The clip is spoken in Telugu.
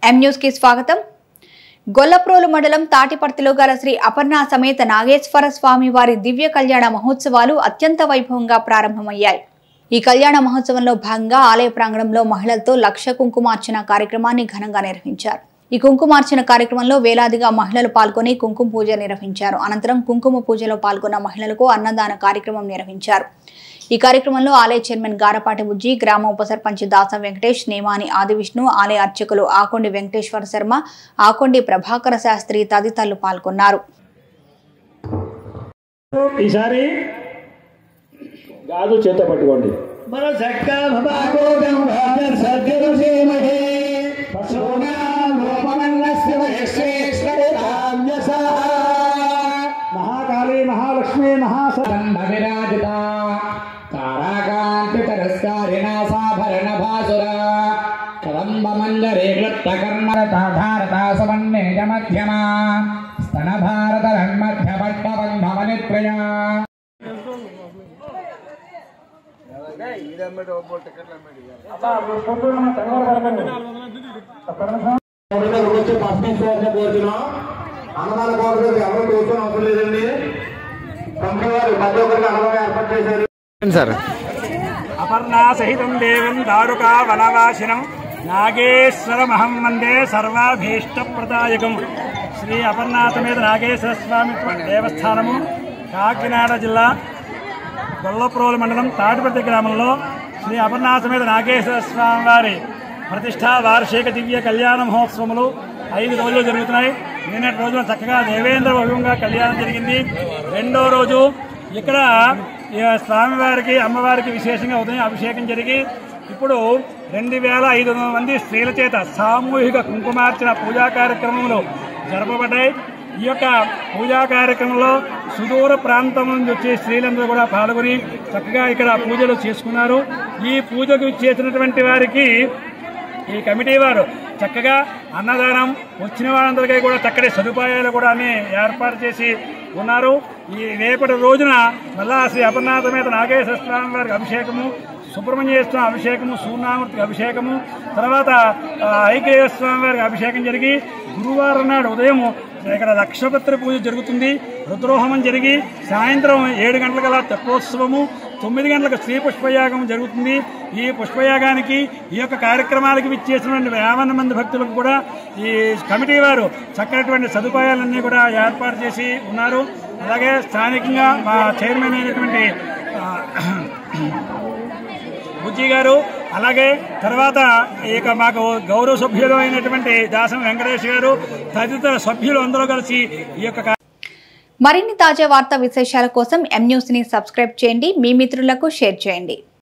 ఎం న్యూస్ కి స్వాగతం గొల్లప్రోలు మండలం తాటిపర్తిలో గల శ్రీ అపర్ణ సమేత నాగేశ్వర స్వామి వారి దివ్య కళ్యాణ మహోత్సవాలు అత్యంత వైభవంగా ప్రారంభమయ్యాయి ఈ కళ్యాణ మహోత్సవంలో భాగంగా ఆలయ ప్రాంగణంలో మహిళలతో లక్ష కుంకుమార్చన కార్యక్రమాన్ని ఘనంగా నిర్వహించారు ఈ కుంకుమార్చన కార్యక్రమంలో వేలాదిగా మహిళలు పాల్గొని కుంకుమ పూజ నిర్వహించారు అనంతరం కుంకుమ పూజలో పాల్గొన్న మహిళలకు అన్నదాన కార్యక్రమం నిర్వహించారు ఈ కార్యక్రమంలో ఆలయ చైర్మన్ గారపాటి బుజ్జి గ్రామ ఉప సర్పంచ్ దాసం వెంకటేష్ నేమాని ఆదివిష్ణు ఆలయ అర్చకులు ఆకొండి వెంకటేశ్వర శర్మ ఆకొండి ప్రభాకర శాస్త్రి తదితరులు పాల్గొన్నారు ఈసారి గాజు చేత పట్టుకోండి మన చక్కా భవాగోగం భాగర్ సద్గురు శ్రీమహే పశూనాం రూపమన్నస్య మహేశ్వరేశ్వరే రామ్యసా మహాకాళీ మహాలక్ష్మి మహాస విరాజిత తారాకాంతి తిరస్కారిణ సాభరణ భాసుర కదంబ మంజరే క్లుప్త కర్ణరత భారత సువర్ణేజ మధ్యమ స్తన భారత మధ్య పట్టబంధమనిత్రయ వచ్చి పంపించవలసిన కోరుతున్నాం అన్నదాన కోరిక ఎవరు కూర్చొని అవసరం లేదండి కంపెనీ వారు ప్రతి ఒక్కరికి అన్నదానం ఏర్పాటు చేశారు అపర్ణా సహితం దేవం దారుకా వనవాసినం నాగేశ్వరమహం వందే సర్వాభీష్ట ప్రదాయకం శ్రీ అపర్ణాథ మీద నాగేశ్వర స్వామి దేవస్థానము కాకినాడ జిల్లా గొల్లప్రోలు మండలం తాటిపర్తి గ్రామంలో శ్రీ అపర్ణాథ మీద నాగేశ్వర స్వామి వారి ప్రతిష్టా వార్షిక దివ్య కళ్యాణ మహోత్సవములు ఐదు రోజులు జరుగుతున్నాయి నిన్నటి రోజున చక్కగా దేవేంద్ర వైభవంగా కళ్యాణం జరిగింది రెండో రోజు ఇక్కడ ఈ స్వామివారికి అమ్మవారికి విశేషంగా ఉదయం అభిషేకం జరిగి ఇప్పుడు రెండు వేల ఐదు వందల మంది స్త్రీల చేత సామూహిక కుంకుమార్చన పూజా కార్యక్రమములు జరపబడ్డాయి ఈ యొక్క పూజా కార్యక్రమంలో సుదూర ప్రాంతం నుంచి వచ్చే స్త్రీలందరూ కూడా పాల్గొని చక్కగా ఇక్కడ పూజలు చేసుకున్నారు ఈ పూజకు చేసినటువంటి వారికి ఈ కమిటీ వారు చక్కగా అన్నదానం వచ్చిన వాళ్ళందరికీ కూడా చక్కటి సదుపాయాలు కూడా అన్ని ఏర్పాటు చేసి ఉన్నారు ఈ రేపటి రోజున మళ్ళా శ్రీ అపర్నాథ మీద నాగేశ్వర స్వామి వారికి అభిషేకము సుబ్రహ్మణ్యేశ్వర అభిషేకము సూర్యనామూర్తికి అభిషేకము తర్వాత ఆ, ఐకేయ స్వామి వారికి అభిషేకం జరిగి గురువారం నాడు ఉదయం ఇక్కడ లక్షపత్రి పూజ జరుగుతుంది రుద్రోహమం జరిగి సాయంత్రం ఏడు గంటలకల్లా తెప్పోత్సవము తొమ్మిది గంటలకు శ్రీ పుష్పయాగం జరుగుతుంది ఈ పుష్పయాగానికి ఈ యొక్క కార్యక్రమాలకు విచ్చేసినటువంటి యావన్న మంది భక్తులకు కూడా ఈ కమిటీ వారు చక్కనటువంటి సదుపాయాలన్నీ కూడా ఏర్పాటు చేసి ఉన్నారు అలాగే స్థానికంగా మా చైర్మన్ అయినటువంటి ఆ, బుజ్జి గారు అలాగే తర్వాత ఇక మాకు గౌరవ సభ్యులు అయినటువంటి దాసం వెంకటేష్ గారు తదితర సభ్యులు అందరూ కలిసి ఈ యొక్క కార్య- మరిన్ని తాజా వార్తా విశేషాల కోసం ఎం న్యూస్ ని సబ్స్క్రైబ్ చేయండి మీ మిత్రులకు షేర్ చేయండి